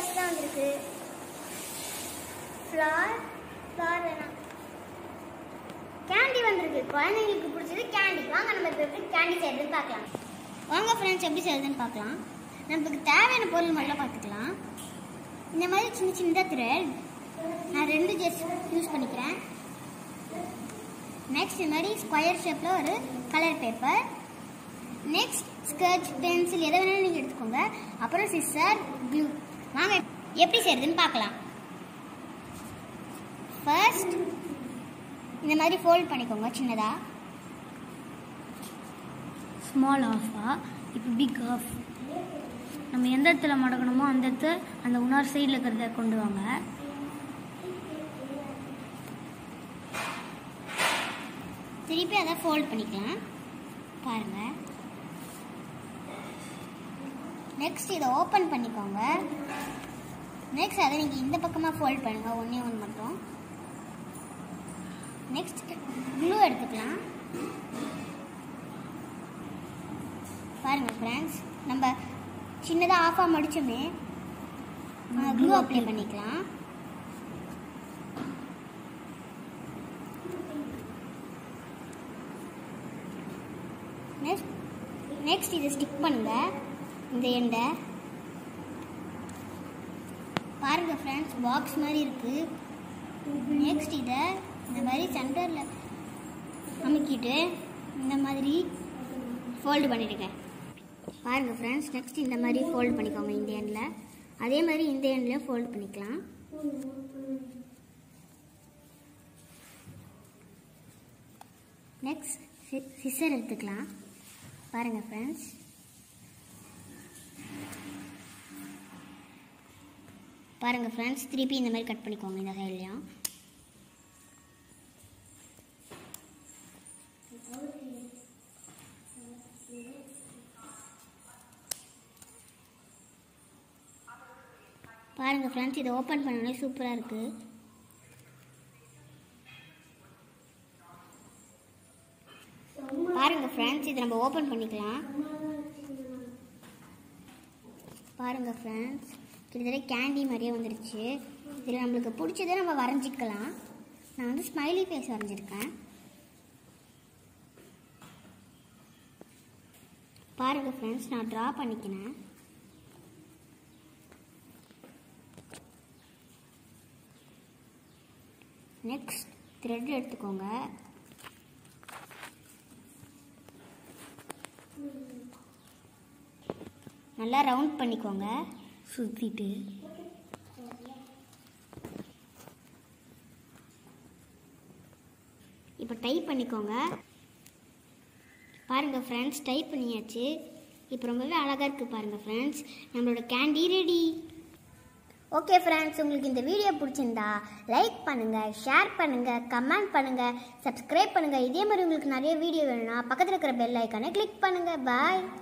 colours தான் வந்திருக்கு flower flower வேணாம் கேண்டி வந்திருக்கு குழந்தைங்களுக்கு பிடிச்சது கேண்டி வாங்க நம்ம இப்போ எப்படி கேண்டி செய்யறதுன்னு பார்க்கலாம் வாங்க ஃப்ரெண்ட்ஸ் எப்படி செய்யறதுன்னு பார்க்கலாம் நமக்கு தேவையான பொருள் முதல்ல பார்த்துக்கலாம் இந்த மாதிரி சின்ன சின்னதாக த்ரெட் நான் ரெண்டு ஜெஸ் யூஸ் பண்ணிக்கிறேன் நெக்ஸ்ட் இந்த மாதிரி ஸ்கொயர் ஷேப்பில் ஒரு colour paper next sketch pencil எதை வேணாலும் நீங்கள் எடுத்துக்கோங்க அப்புறம் சிஸ்ஸர் க்ளூ வாங்க எப்படி செய்யறதுன்னு பார்க்கலாம் ஃபர்ஸ்ட் இந்த மாதிரி ஃபோல்ட் பண்ணிக்கோங்க சின்னதாக ஸ்மால் ஆஃபா இப்போ பிக் ஆஃப் நம்ம எந்த இடத்துல மடக்கணுமோ அந்த இடத்துல அந்த உணர் சைடில் இருக்கிறத கொண்டு வாங்க திருப்பி அதை ஃபோல்ட் பண்ணிக்கலாம் பாருங்க நெக்ஸ்ட் இதை ஓப்பன் பண்ணிக்கோங்க நெக்ஸ்ட் அதை நீங்கள் இந்த பக்கமாக ஃபோல்ட் பண்ணுங்க ஒன்றே ஒன்று மட்டும் நெக்ஸ்ட் க்ளூ எடுத்துக்கலாம் பாருங்க ஃப்ரெண்ட்ஸ் நம்ம சின்னதாக ஆஃபாக மடிச்சோமே க்ளூ அப்ளை பண்ணிக்கலாம் நெக்ஸ்ட் நெக்ஸ்ட் இதை ஸ்டிக் பண்ணுங்க இந்த எண்டை பாருங்க ஃப்ரெண்ட்ஸ் பாக்ஸ் மாதிரி இருக்கு நெக்ஸ்ட் இதை இந்த மாதிரி சென்டரில் அமுக்கிட்டு இந்த மாதிரி ஃபோல்டு பண்ணிடுங்க பாருங்க ஃப்ரெண்ட்ஸ் நெக்ஸ்ட் இந்த மாதிரி ஃபோல்ட் பண்ணிக்கோங்க இந்த எண்டில் அதே மாதிரி இந்த எண்ட்லேயும் ஃபோல்ட் பண்ணிக்கலாம் நெக்ஸ்ட் சிசர் எடுத்துக்கலாம் பாருங்க ஃப்ரெண்ட்ஸ் பாருங்க ஃப்ரெண்ட்ஸ் திருப்பி இந்த மாதிரி கட் பண்ணிக்கோங்க இந்த சைட்லையும் பாருங்க ஃப்ரெண்ட்ஸ் இதை ஓப்பன் பண்ணோன்னே சூப்பராக இருக்குது பாருங்க ஃப்ரெண்ட்ஸ் இதை நம்ம ஓப்பன் பண்ணிக்கலாம் பாருங்க ஃப்ரெண்ட்ஸ் கிட்டத்தட்ட கேண்டி மாதிரியே வந்துருச்சு இதில் நம்மளுக்கு பிடிச்சதை நம்ம வரைஞ்சிக்கலாம் நான் வந்து ஸ்மைலி ஃபேஸ் வரைஞ்சிருக்கேன் பாருங்க ஃப்ரெண்ட்ஸ் நான் ட்ரா பண்ணிக்கினேன் நெக்ஸ்ட் த்ரெட் எடுத்துக்கோங்க நல்லா ரவுண்ட் பண்ணிக்கோங்க சுற்றிட்டு இப்போ டைப் பண்ணிக்கோங்க பாருங்க ஃப்ரெண்ட்ஸ் டைப் பண்ணியாச்சு இப்போ ரொம்பவே அழகாக இருக்குது பாருங்க ஃப்ரெண்ட்ஸ் நம்மளோட கேண்டி ரெடி ஓகே ஃப்ரெண்ட்ஸ் உங்களுக்கு இந்த வீடியோ பிடிச்சிருந்தா லைக் பண்ணுங்கள் ஷேர் பண்ணுங்கள் கமெண்ட் பண்ணுங்கள் சப்ஸ்கிரைப் பண்ணுங்கள் இதே மாதிரி உங்களுக்கு நிறைய வீடியோ வேணும்னா பக்கத்தில் இருக்கிற பெல் ஐக்கானை கிளிக் பண்ணுங்கள் பாய்